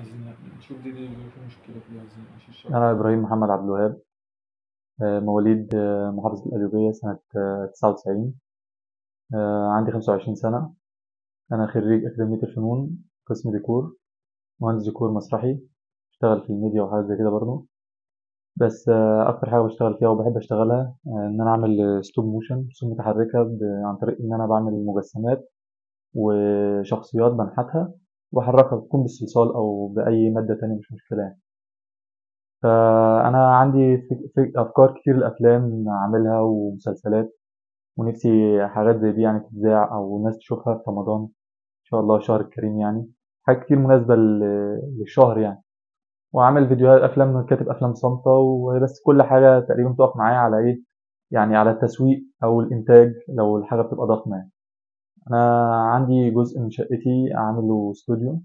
عايزين نشوف دي دي في مشكلة فيها عايزين نمشي الشرح أنا إبراهيم محمد عبد الوهاب آه، مواليد آه، محافظة القليوبية سنة تسعة وتسعين عندي خمسة وعشرين سنة أنا خريج أكاديمية الفنون قسم ديكور مهندس ديكور مسرحي بشتغل في الميديا وحاجات زي كده برضه بس آه، أكتر حاجة بشتغل فيها وبحب أشتغلها آه، إن أنا أعمل ستوب موشن رسوم متحركة ب- عن طريق إن أنا بعمل مجسمات وشخصيات بنحتها وأحركها بتكون بالصلصال أو بأي مادة تانية مش مشكلة يعني. فأنا عندي فك- فك- أفكار كتير لأفلام أعملها ومسلسلات ونفسي حاجات زي دي يعني تتذاع أو الناس تشوفها في رمضان إن شاء الله الشهر الكريم يعني حاجات كتير مناسبة لل- للشهر يعني وعامل فيديوهات أفلام كاتب أفلام صامتة وبس كل حاجة تقريبا بتقف معايا على إيه يعني على التسويق أو الإنتاج لو الحاجة بتبقى ضخمة يعني أنا عندي جزء من شقتي أعمله استوديو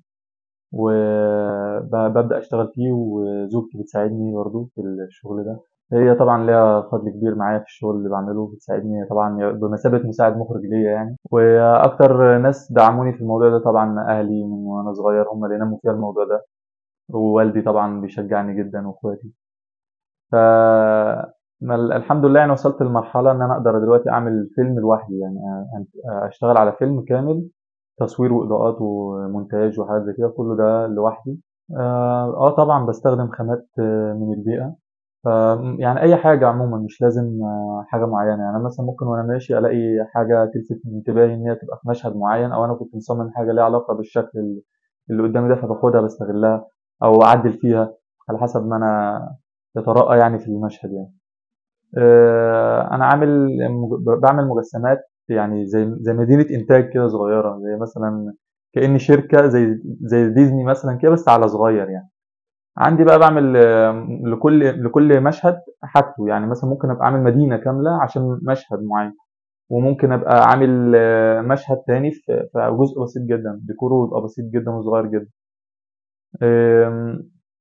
وببدأ أشتغل فيه وزوجتي بتساعدني برضه في الشغل ده هي طبعا ليها فضل كبير معايا في الشغل اللي بعمله بتساعدني طبعا بمثابة مساعد مخرج ليا يعني وأكتر ناس دعموني في الموضوع ده طبعا أهلي من وأنا صغير هم اللي نموا فيها الموضوع ده ووالدي طبعا بيشجعني جدا وإخواتي ف ما ال- الحمد لله يعني وصلت لمرحلة إن أنا أقدر دلوقتي أعمل فيلم لوحدي يعني أ- أشتغل على فيلم كامل تصوير وإضاءات ومونتاج وحاجات زي كده كله ده لوحدي اه آه طبعا بستخدم خامات آه، من البيئة ف يعني أي حاجة عموما مش لازم آه، حاجة معينة يعني أنا مثلا ممكن وأنا ماشي ألاقي حاجة تلفت انتباهي إن هي تبقى في مشهد معين أو أنا كنت مصمم حاجة ليها علاقة بالشكل ال- اللي قدامي ده فباخدها بستغلها أو أعدل فيها على حسب ما أنا يترقى يعني في المشهد يعني آه، أنا عامل مج- بعمل مجسمات يعني زي زي مدينة إنتاج كده صغيرة زي مثلا كأني شركة زي زي ديزني مثلا كده بس على صغير يعني عندي بقى بعمل آه، لكل لكل مشهد حاجته يعني مثلا ممكن ابقى عامل مدينة كاملة عشان مشهد معين وممكن ابقى عامل آه، مشهد تاني في في جزء بسيط جدا ديكوره يبقى بسيط جدا وصغير جدا آم،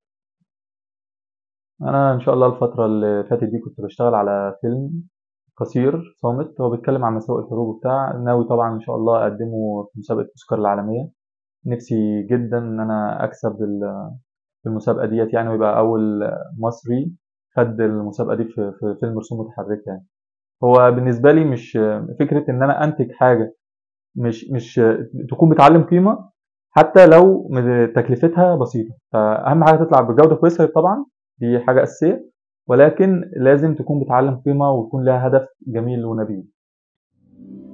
انا ان شاء الله الفترة اللي فاتت دي كنت بشتغل على فيلم قصير صامت هو بيتكلم عن مساوئ الحروب وبتاع ناوي طبعا ان شاء الله اقدمه في مسابقة اوسكار العالمية نفسي جدا ان انا اكسب ال- المسابقة ديت يعني ويبقى اول مصري خد المسابقة دي في في فيلم رسوم متحركة يعني هو بالنسبة لي مش فكرة ان انا انتج حاجة مش مش تكون بتعلم قيمة حتى لو م- تكلفتها بسيطة فأهم حاجة تطلع بجودة كويسة طبعا دي حاجة أساسية ولكن لازم تكون بتعلم قيمة ويكون لها هدف جميل ونبيل